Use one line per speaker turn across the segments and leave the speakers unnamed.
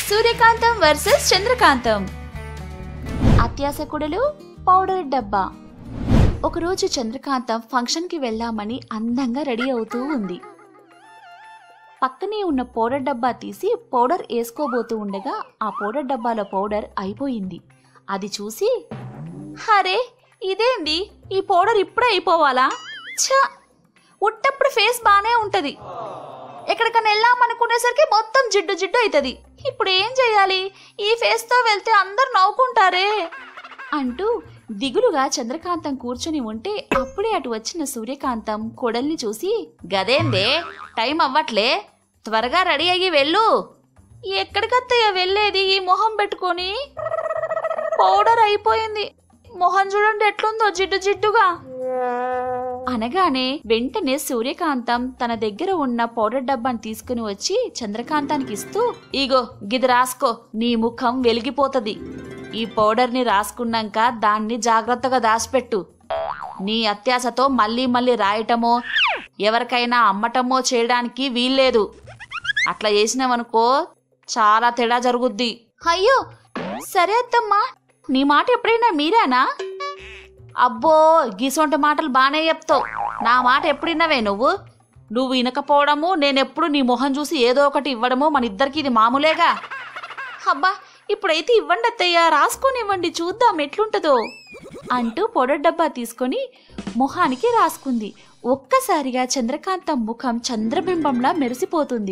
సూర్యకాంతం versus చంద్రకాంతం అత్యాసకుడులు powder డబ్బా ఒకరోజు చంద్రకాంతం ఫంక్షన్కి వెళ్ళామని అందంగా రెడీ అవుతూ ఉంది పక్కనే ఉన్న పౌడర్ డబ్బా తీసి పౌడర్ వేసుకోబోతూ ఉండగా ఆ పౌడర్ డబ్బాలో పౌడర్ అయిపోయింది అది చూసి హరే ఇదేంది ఈ పౌడర్ ఇప్పుడే అయిపోవాలా ఛ ఉట్టప్పుడు ఫేస్ బానే ఉంటది ఎక్కడికన్నా వెళ్ళామనుకునేసరికి మొత్తం జిడ్డు జిడ్డు అవుతుంది ఇప్పుడు ఏం చేయాలి ఈ ఫేస్తో వెళ్తే అందరు నవ్వుకుంటారే అంటూ దిగులుగా చంద్రకాంతం కూర్చుని ఉంటే అప్పుడే అటు వచ్చిన సూర్యకాంతం కొడల్ని చూసి గదేందే టైం అవ్వట్లే త్వరగా రెడీ అయ్యి వెళ్ళు ఎక్కడికత్తయ్య వెళ్ళేది ఈ మొహం పెట్టుకొని పౌడర్ అయిపోయింది మొహం చూడండి ఎట్లుందో జిడ్డు జిడ్డుగా అనగానే వెంటనే సూర్యకాంతం తన దగ్గర ఉన్న పౌడర్ డబ్బాని తీసుకుని వచ్చి చంద్రకాంతానికి ఇస్తూ ఇగో గిది రాసుకో నీ ముఖం వెలిగిపోతది ఈ పౌడర్ని రాసుకున్నాక దాన్ని జాగ్రత్తగా దాచిపెట్టు నీ అత్యాశతో మళ్ళీ మళ్ళీ రాయటమో ఎవరికైనా అమ్మటమో చేయడానికి వీల్లేదు అట్లా చేసినావనుకో చాలా తేడా జరుగుద్ది అయ్యో సరే అత్తమ్మా నీ మాట ఎప్పుడైనా మీరేనా అబ్బో గీసొంటి మాటలు బాగానే చెప్తావు నా మాట ఎప్పుడిన్నవే నువ్వు నువ్వు వినకపోవడము నేనెప్పుడు నీ మొహం చూసి ఏదో ఒకటి ఇవ్వడము మన ఇద్దరికి ఇది మామూలేగా అబ్బా ఇప్పుడైతే ఇవ్వండి అత్తయ్య రాసుకొని ఇవ్వండి చూద్దాం ఎట్లుంటుందో అంటూ పొడర్ డబ్బా తీసుకొని మొహానికి రాసుకుంది ఒక్కసారిగా చంద్రకాంతం ముఖం చంద్రబింబంలా మెరిసిపోతుంది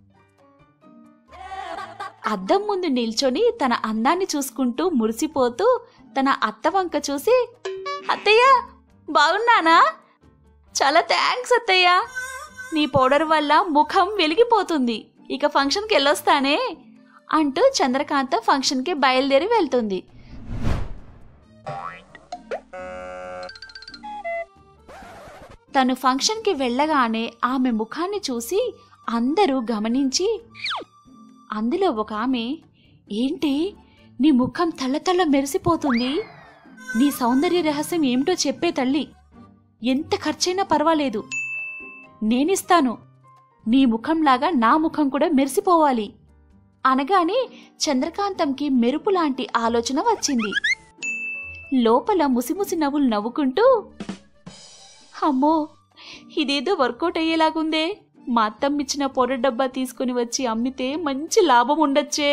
అద్దం ముందు నిల్చొని తన అందాన్ని చూసుకుంటూ మురిసిపోతూ తన అత్త వంక చూసి అత్తయ్య బాగున్నానా చాలా థ్యాంక్స్ అత్తయ్య నీ పౌడర్ వల్ల ముఖం వెలిగిపోతుంది ఇక ఫంక్షన్కి వెళ్ళొస్తానే అంటూ చంద్రకాంత ఫంక్షన్కి బయలుదేరి వెళ్తుంది తను ఫంక్షన్కి వెళ్ళగానే ఆమె ముఖాన్ని చూసి అందరూ గమనించి అందులో ఒక ఆమె ఏంటి నీ ముఖం తళ్ళతళ్ళ మెరిసిపోతుంది నీ సౌందర్య రహస్యం ఏమిటో చెప్పే తల్లి ఎంత ఖర్చైనా పర్వాలేదు నేనిస్తాను నీ ముఖంలాగా నా ముఖం కూడా మెరిసిపోవాలి అనగానే చంద్రకాంతంకి మెరుపు లాంటి ఆలోచన వచ్చింది లోపల ముసిముసి నవ్వులు నవ్వుకుంటూ అమ్మో ఇదేదో వర్కౌట్ అయ్యేలాగుందే మా అత్తమ్మిచ్చిన పొర డబ్బా తీసుకుని వచ్చి అమ్మితే మంచి లాభం ఉండొచ్చే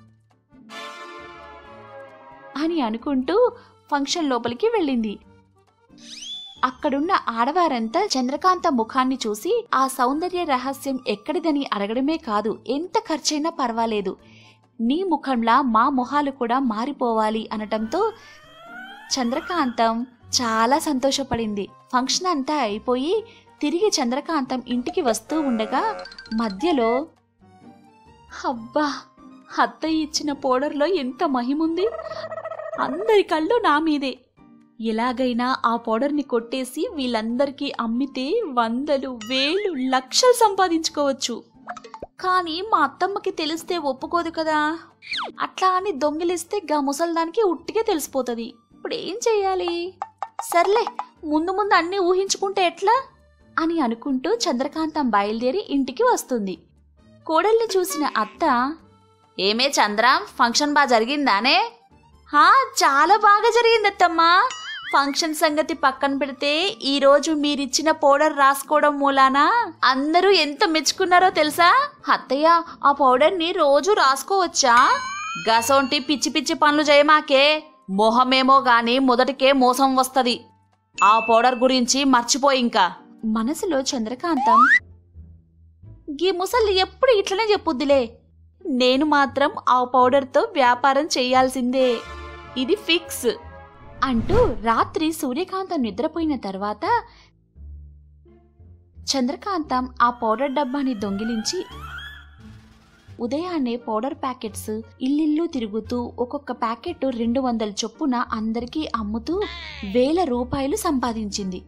అని అనుకుంటూ ఫంక్షన్ లోపలికి వెళ్ళింది అక్కడున్న ఆడవారంతా చంద్రకాంత ముఖాన్ని చూసి ఆ సౌందర్య రహస్యం ఎక్కడిదని అడగడమే కాదు ఎంత ఖర్చైనా పర్వాలేదు నీ ముఖంలా మా మొహాలు కూడా మారిపోవాలి అనటంతో చంద్రకాంతం చాలా సంతోషపడింది ఫంక్షన్ అంతా అయిపోయి తిరిగి చంద్రకాంతం ఇంటికి వస్తూ ఉండగా మధ్యలో అబ్బా అత్తయ్య ఇచ్చిన పౌడర్లో ఎంత మహిముంది అందరి కళ్ళు నా మీదే ఎలాగైనా ఆ పౌడర్ని కొట్టేసి వీళ్ళందరికీ అమ్మితే వందలు వేలు లక్షలు సంపాదించుకోవచ్చు కానీ మా అత్తమ్మకి తెలిస్తే ఒప్పుకోదు కదా అట్లా అని దొంగిలిస్తే గా ముసల్దానికి ఉట్టిగా తెలిసిపోతుంది ఇప్పుడు ఏం చెయ్యాలి సర్లే ముందు ముందు అన్నీ ఊహించుకుంటే ఎట్లా అని అనుకుంటూ చంద్రకాంతం బయలుదేరి ఇంటికి వస్తుంది కోడల్ని చూసిన అత్త ఏమే చంద్ర ఫంక్షన్ బాగా జరిగిందానే హా చాలా బాగా జరిగింది అత్తమ్మా ఫంక్షన్ సంగతి పక్కన పెడితే ఈ రోజు మీరిచ్చిన పౌడర్ రాసుకోవడం మూలాన అందరూ ఎంత మెచ్చుకున్నారో తెలుసా అత్తయ్య ఆ పౌడర్ ని రోజు రాసుకోవచ్చా గసొంటి పిచ్చి పిచ్చి పనులు చేయమాకే మొహమేమో గాని మొదటికే మోసం వస్తది ఆ పౌడర్ గురించి మర్చిపోయి ఇంకా మనసులో చంద్రకాంతం గీ ముసలి ఎప్పుడు ఇట్లనే చెప్పుద్దిలే నేను మాత్రం ఆ పౌడర్తో వ్యాపారం చేయాల్సిందే ఇది ఫిక్స్ అంటూ రాత్రి సూర్యకాంతం నిద్రపోయిన తర్వాత చంద్రకాంతం ఆ పౌడర్ డబ్బాని దొంగిలించి ఉదయాన్నే పౌడర్ ప్యాకెట్స్ ఇల్లిల్లు తిరుగుతూ ఒక్కొక్క ప్యాకెట్ రెండు వందల చొప్పున అందరికీ అమ్ముతూ వేల రూపాయలు సంపాదించింది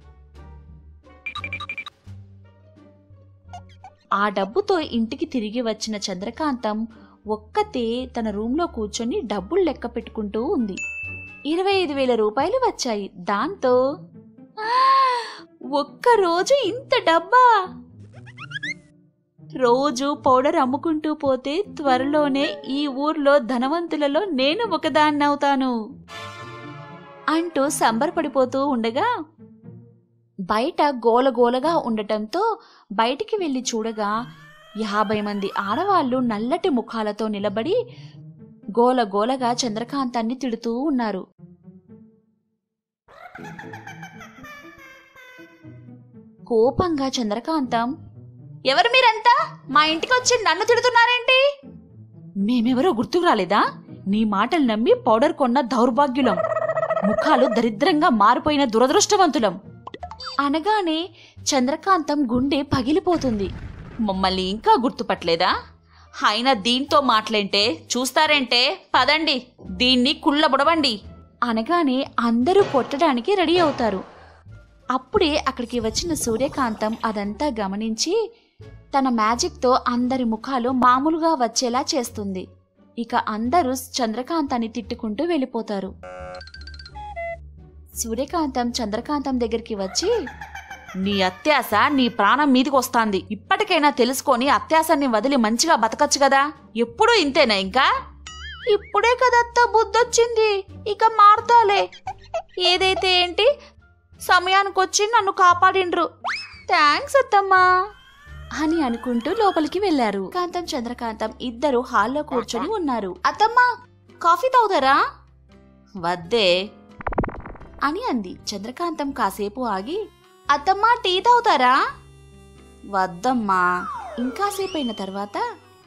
ఆ డబ్బుతో ఇంటికి తిరిగి వచ్చిన చంద్రకాంతం ఒక్కతే తన రూంలో కూర్చొని డబ్బులు లెక్క పెట్టుకుంటూ ఉంది ఇరవై ఐదు వేల రూపాయలు వచ్చాయి దాంతో "ఆ, ఒక్క రోజు ఇంత డబ్బా రోజు పౌడర్ అమ్ముకుంటూ పోతే త్వరలోనే ఈ ఊర్లో ధనవంతులలో నేను ఒకదాన్నవుతాను అంటూ సంబరపడిపోతూ ఉండగా బయట గోలగోలగా ఉండటంతో బయటికి వెళ్ళి చూడగా యాభై మంది ఆడవాళ్లు నల్లటి ముఖాలతో నిలబడి గోలగోలగా చంద్రకాంతాన్ని తిడుతూ ఉన్నారు కోపంగా చంద్రకాంతం ఎవరు మీరంతా మా ఇంటికి వచ్చి నన్ను తిడుతున్నారేంటి మేమెవరో గుర్తుకు రాలేదా నీ మాటలు నమ్మి పౌడర్ కొన్న దౌర్భాగ్యులం ముఖాలు దరిద్రంగా మారిపోయిన దురదృష్టవంతులం అనగానే చంద్రకాంతం గుండె పగిలిపోతుంది మమ్మల్ని ఇంకా గుర్తుపట్టలేదా అయినా దీంతో మాటలేంటే చూస్తారేంటే పదండి దీన్ని కుళ్ళబుడవండి అనగానే అందరూ కొట్టడానికి రెడీ అవుతారు అప్పుడే అక్కడికి వచ్చిన సూర్యకాంతం అదంతా గమనించి తన మ్యాజిక్తో అందరి ముఖాలు మామూలుగా వచ్చేలా చేస్తుంది ఇక అందరూ చంద్రకాంతాన్ని తిట్టుకుంటూ వెళ్ళిపోతారు సూర్యకాంతం చంద్రకాంతం దగ్గరికి వచ్చి నీ అత్యాస నీ ప్రాణం మీదికి వస్తాంది ఇప్పటికైనా తెలుసుకొని అత్యాసాన్ని వదిలి మంచిగా బతకచ్చు కదా ఎప్పుడూ ఇంతేనా ఇంకా ఇప్పుడే కదత్త బుద్ధొచ్చింది ఇక మారుతాలే ఏదైతే ఏంటి సమయానికొచ్చి నన్ను కాపాడిండ్రు థ్యాంక్స్ అత్తమ్మా అని అనుకుంటూ లోపలికి వెళ్లారు కాంతం చంద్రకాంతం ఇద్దరు హాల్లో కూర్చొని ఉన్నారు అత్తమ్మా కాఫీ తాగుతారా వద్దే అని అంది చంద్రకాంతం కాసేపు ఆగి అత్తమ్మా టీ తాగుతారా వద్దమ్మా ఇంకాసేపు అయిన తర్వాత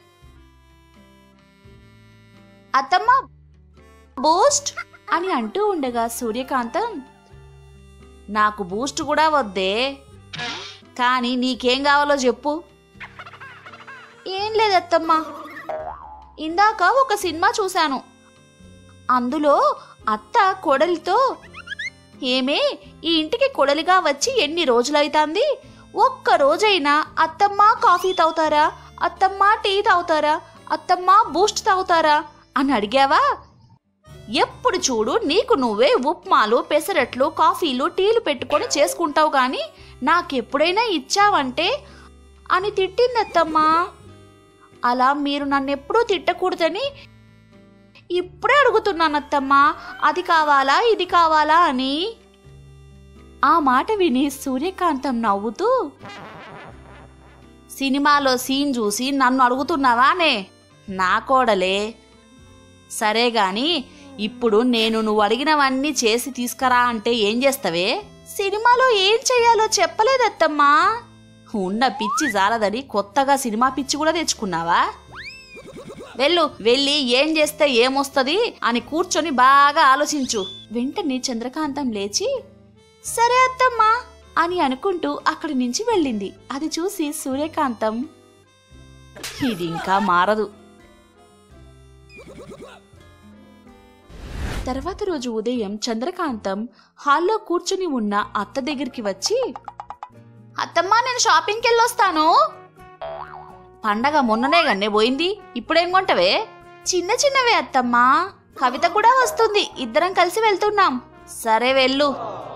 అత్తమ్మా బూస్ట్ అని అంటూ ఉండగా సూర్యకాంతం నాకు బూస్ట్ కూడా వద్దే కానీ నీకేం కావాలో చెప్పు ఏం లేదత్తమ్మా ఇందాక ఒక సినిమా చూశాను అందులో అత్త కొడలితో ఏమే ఈ ఇంటికి కొడలిగా వచ్చి ఎన్ని రోజులైతాంది ఒక్క రోజైనా అత్తమ్మ కాఫీ తాగుతారా అత్తమ్మ టీ తాగుతారా అత్తమ్మ బూస్ట్ తాగుతారా అని అడిగావా ఎప్పుడు చూడు నీకు నువ్వే ఉప్మాలు పెసరట్లు కాఫీలు టీలు పెట్టుకొని చేసుకుంటావు కానీ నాకెప్పుడైనా ఇచ్చావంటే అని తిట్టిందత్తమ్మా అలా మీరు నన్నెప్పుడూ తిట్టకూడదని ఇప్పుడే అడుగుతున్నానత్తమ్మా అది కావాలా ఇది కావాలా అని ఆ మాట విని సూర్యకాంతం నవ్వుతూ సినిమాలో సీన్ చూసి నన్ను అడుగుతున్నావానే నా కోడలే సరే గాని ఇప్పుడు నేను నువ్వు అడిగినవన్నీ చేసి తీసుకురా అంటే ఏం చేస్తావే సినిమాలో ఏం చెయ్యాలో చెప్పలేదత్తమ్మా ఉన్న పిచ్చి జాలదని కొత్తగా సినిమా పిచ్చి కూడా తెచ్చుకున్నావా వెళ్ళు వెళ్ళి ఏం చేస్తే ఏమొస్తుంది అని కూర్చొని బాగా ఆలోచించు వెంటనే చంద్రకాంతం లేచి సరే అత్తమ్మా అని అనుకుంటూ అక్కడి నుంచి వెళ్ళింది అది చూసి సూర్యకాంతం ఇది ఇంకా మారదు తర్వాత రోజు ఉదయం చంద్రకాంతం హాల్లో కూర్చుని ఉన్న అత్త దగ్గరికి వచ్చి అత్తమ్మా నేను షాపింగ్కి వెళ్ళొస్తాను పండగ మొన్ననే గన్నే పోయింది ఇప్పుడేం కొంటవే చిన్న చిన్నవే అత్తమ్మా కవిత కూడా వస్తుంది ఇద్దరం కలిసి వెళ్తున్నాం సరే వెళ్ళు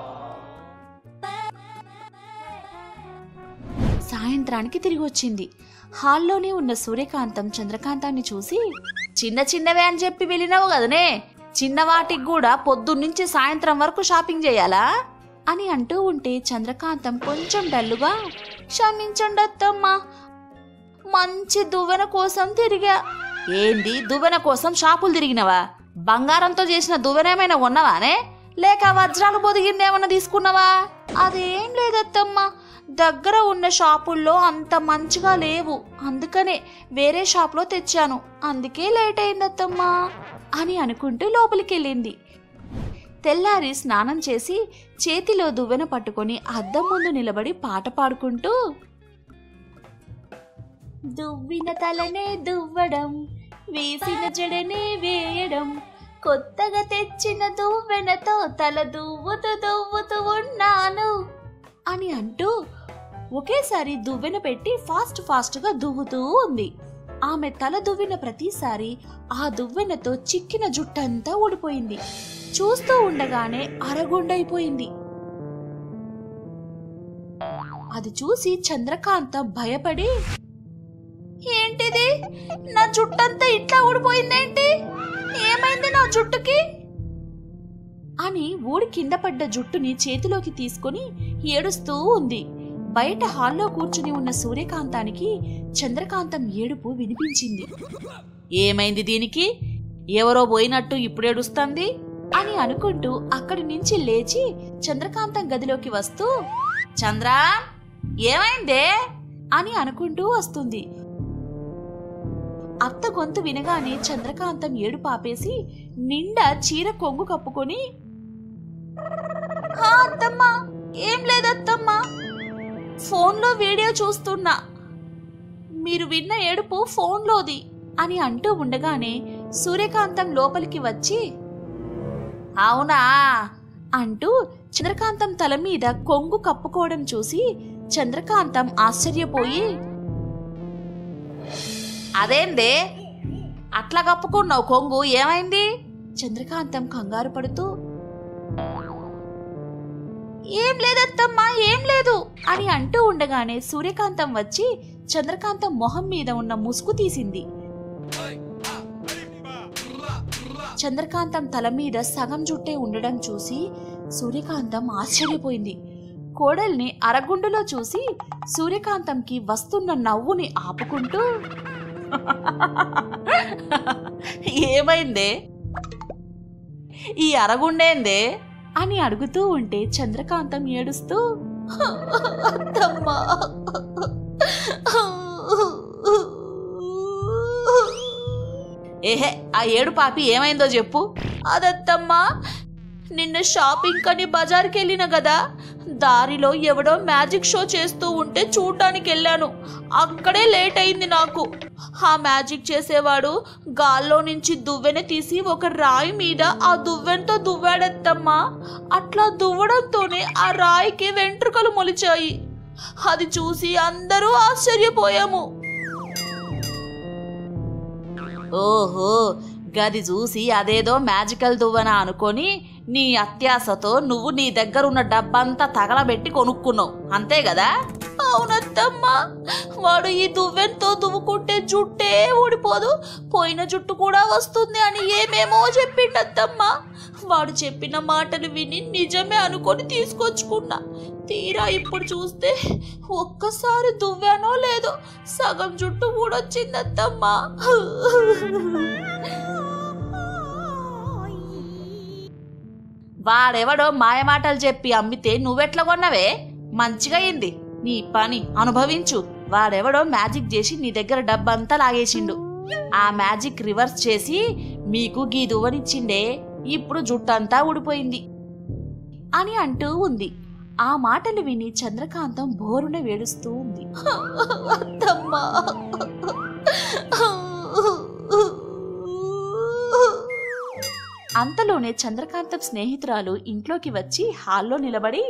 సాయంత్రానికి తిరిగి వచ్చింది హాల్లోనే ఉన్న సూర్యకాంతం చంద్రకాంతాన్ని చూసి చిన్న చిన్నవే అని చెప్పి వెళ్ళినావు కదనే చిన్నవాటికి కూడా పొద్దున్నుంచి సాయంత్రం వరకు షాపింగ్ చేయాలా అని అంటూ ఉంటే చంద్రకాంతం కొంచెం డల్లుగా క్షమించండి అత్తమ్మా మంచి దువ్వెన కోసం తిరిగా ఏంది దువ్వెన కోసం షాపులు తిరిగినవా బంగారంతో చేసిన దువ్వెనేమైనా ఉన్నవానే లేక వజ్రాలు పొదిగిందేమన్నా తీసుకున్నావా అదేం లేదత్తమ్మా దగ్గర ఉన్న షాపుల్లో అంత మంచిగా లేవు అందుకనే వేరే షాప్లో తెచ్చాను అందుకే లేట్ అయిందత్తమ్మా అని అనుకుంటూ లోపలికెళ్ళింది తెల్లారి స్నానం చేసి చేతిలో దువ్వెన పట్టుకొని అద్దం ముందు నిలబడి పాట పాడుకుంటూ దువ్విన తలనే దువ్వడం వేసిన జడనే వేయడం కొత్తగా తెచ్చిన దువ్వెనతో తల దువ్వుతూ దువ్వుతూ ఉన్నాను అని అంటూ ఒకేసారి దువ్వెన పెట్టి ఫాస్ట్ ఫాస్ట్గా దువ్వుతూ ఉంది ఆమె తల దువ్విన ప్రతిసారి ఆ దువ్వెనతో చిక్కిన జుట్టంతా ఊడిపోయింది చూస్తూ ఉండగానే అరగొండైపోయింది అది చూసి చంద్రకాంత భయపడి ఏంటిది నా జుట్టంతా ఇట్లా ఊడిపోయిందేంటి ఏమైంది నా జుట్టుకి అని ఊడి కింద పడ్డ జుట్టుని చేతిలోకి తీసుకొని ఏడుస్తూ ఉంది బయట హాల్లో కూర్చుని ఉన్న సూర్యకాంతానికి చంద్రకాంతం ఏడుపు వినిపించింది ఏమైంది దీనికి ఎవరో పోయినట్టు ఇప్పుడేడుస్తుంది అని అనుకుంటూ అక్కడి నుంచి లేచి చంద్రకాంతం గదిలోకి వస్తూ చంద్ర ఏమైందే అని అనుకుంటూ వస్తుంది అత్త గొంతు వినగానే చంద్రకాంతం ఏడు పాపేసి నిండా చీర కొంగు కప్పుకొని "హా, అత్తమ్మా ఏం లేదత్తమ్మా ఫోన్లో వీడియో చూస్తున్నా మీరు విన్న ఏడుపు ఫోన్లోది అని అంటూ ఉండగానే సూర్యకాంతం లోపలికి వచ్చి అవునా అంటూ చంద్రకాంతం తల మీద కొంగు కప్పుకోవడం చూసి చంద్రకాంతం ఆశ్చర్యపోయి అదేందే అట్లా కప్పుకున్నావు కొంగు ఏమైంది చంద్రకాంతం కంగారు పడుతూ ఏం లేదత్తమ్మా ఏం లేదు అని అంటూ ఉండగానే సూర్యకాంతం వచ్చి చంద్రకాంతం మొహం మీద ఉన్న ముసుగు తీసింది చంద్రకాంతం తల మీద సగం జుట్టే ఉండడం చూసి సూర్యకాంతం ఆశ్చర్యపోయింది కోడల్ని అరగుండులో చూసి సూర్యకాంతంకి వస్తున్న నవ్వుని ఆపుకుంటూ ఏమైందే ఈ అరగుండేందే అని అడుగుతూ ఉంటే చంద్రకాంతం ఏడుస్తూ అత్తమ్మా ఏహే ఆ ఏడు పాపి ఏమైందో చెప్పు అదత్తమ్మా నిన్న షాపింగ్ కని బజార్కి వెళ్ళిన కదా దారిలో ఎవడో మ్యాజిక్ షో చేస్తూ ఉంటే చూడ్డానికి వెళ్ళాను అక్కడే లేట్ అయింది నాకు ఆ మ్యాజిక్ చేసేవాడు గాల్లో నుంచి దువ్వెన తీసి ఒక రాయి మీద ఆ దువ్వెనతో దువ్వాడత్తమ్మా అట్లా దువ్వడంతోనే ఆ రాయికి వెంట్రుకలు మొలిచాయి అది చూసి అందరూ ఆశ్చర్యపోయాము ఓహో గది చూసి అదేదో మ్యాజికల్ దువ్వన అనుకొని నీ అత్యాశతో నువ్వు నీ దగ్గరున్న డబ్బంతా తగలబెట్టి కొనుక్కున్నావు అంతే కదా అవునత్తమ్మా వాడు ఈ దువ్వెనతో దువ్వుకుంటే జుట్టే ఊడిపోదు పోయిన జుట్టు కూడా వస్తుంది అని ఏమేమో చెప్పిండత్తమ్మా వాడు చెప్పిన మాటలు విని నిజమే అనుకొని తీసుకొచ్చుకున్నా తీరా ఇప్పుడు చూస్తే ఒక్కసారి దువ్వానో లేదో సగం జుట్టు ఊడొచ్చిందత్తమ్మా వాడెవడో మాయమాటలు చెప్పి అమ్మితే నువ్వెట్లా కొన్నవే మంచిగా అయింది నీ పని అనుభవించు వాడెవడో మ్యాజిక్ చేసి నీ దగ్గర డబ్బంతా లాగేసిండు ఆ మ్యాజిక్ రివర్స్ చేసి మీకు గీ దువ్వనిచ్చిండే ఇప్పుడు జుట్టంతా ఊడిపోయింది అని అంటూ ఉంది ఆ మాటలు విని చంద్రకాంతం బోరున వేడుస్తూ ఉంది అత్తమ్మా అంతలోనే చంద్రకాంతం స్నేహితురాలు ఇంట్లోకి వచ్చి హాల్లో నిలబడి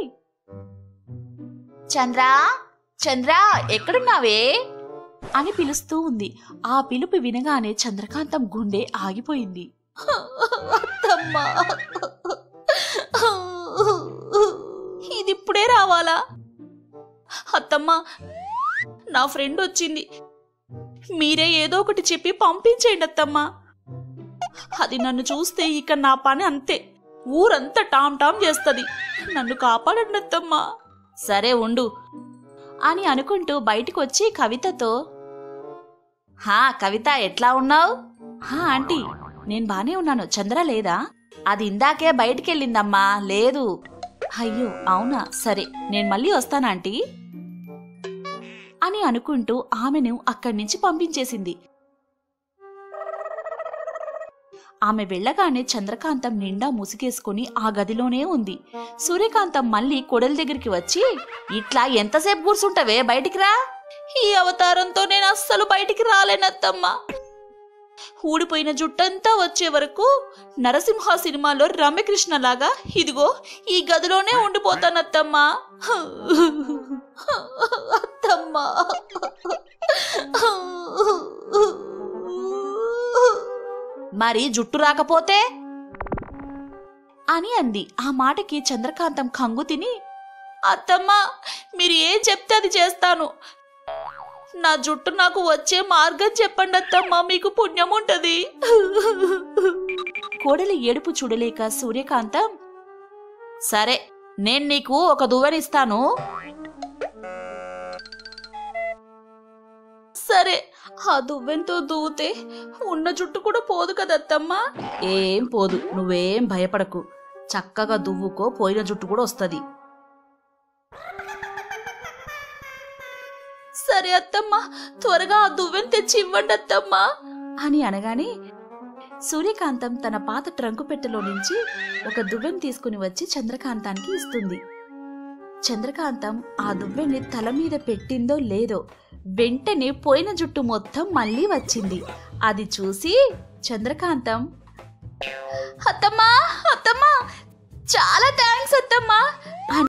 చంద్ర చంద్ర ఎక్కడున్నావే అని పిలుస్తూ ఉంది ఆ పిలుపు వినగానే చంద్రకాంతం గుండె ఆగిపోయింది అత్తమ్మా ఇది ఇప్పుడే రావాలా అత్తమ్మా నా ఫ్రెండ్ వచ్చింది మీరే ఏదో ఒకటి చెప్పి పంపించేయండి అత్తమ్మా అది నన్ను చూస్తే ఇక నా పని అంతే ఊరంతా టామ్ టామ్ చేస్తుంది నన్ను కాపాడండి అత్తమ్మా సరే ఉండు అని అనుకుంటూ బయటకు వచ్చి కవితతో హా కవిత ఎట్లా ఉన్నావు హా ఆంటీ నేను బానే ఉన్నాను చంద్ర లేదా అది ఇందాకే బయటికెళ్ళిందమ్మా లేదు అయ్యో అవునా సరే నేను మళ్ళీ వస్తానా ఆంటీ అని అనుకుంటూ ఆమెను అక్కడి నుంచి పంపించేసింది ఆమె వెళ్ళగానే చంద్రకాంతం నిండా ముసుగేసుకుని ఆ గదిలోనే ఉంది సూర్యకాంతం మళ్ళీ కొడల దగ్గరికి వచ్చి ఇట్లా ఎంతసేపు కూర్చుంటావే బయటికి రా ఈ అవతారంతో నేను అస్సలు బయటికి రాలేనత్తమ్మా ఊడిపోయిన జుట్టంతా వచ్చే వరకు నరసింహ సినిమాలో రమ్యకృష్ణ లాగా ఇదిగో ఈ గదిలోనే ఉండిపోతానత్తమ్మా అత్తమ్మా మరి జుట్టు రాకపోతే అని అంది ఆ మాటకి చంద్రకాంతం కంగు తిని అత్తమ్మా మీరు ఏం చెప్తే అది చేస్తాను నా జుట్టు నాకు వచ్చే మార్గం చెప్పండి అత్తమ్మా మీకు పుణ్యం ఉంటది కోడలి ఏడుపు చూడలేక సూర్యకాంతం సరే నేను నీకు ఒక దువ్వెనిస్తాను సరే ఆ దువ్వెంతో దూతే ఉన్న జుట్టు కూడా పోదు కదత్తమ్మా ఏం పోదు నువ్వేం భయపడకు చక్కగా దువ్వుకో పోయిన జుట్టు కూడా వస్తుంది సరే అత్తమ్మా త్వరగా ఆ దువ్వెని తెచ్చి ఇవ్వండి అత్తమ్మా అని అనగానే సూర్యకాంతం తన పాత ట్రంకు పెట్టెలో నుంచి ఒక దువ్వెని తీసుకుని వచ్చి చంద్రకాంతానికి ఇస్తుంది చంద్రకాంతం ఆ దువ్వెని తల మీద పెట్టిందో లేదో వెంటనే పోయిన జుట్టు మొత్తం మళ్ళీ వచ్చింది అది చూసి చంద్రకాంతం అత్తమ్మా అత్తమ్మా చాలా థ్యాంక్స్ అత్తమ్మా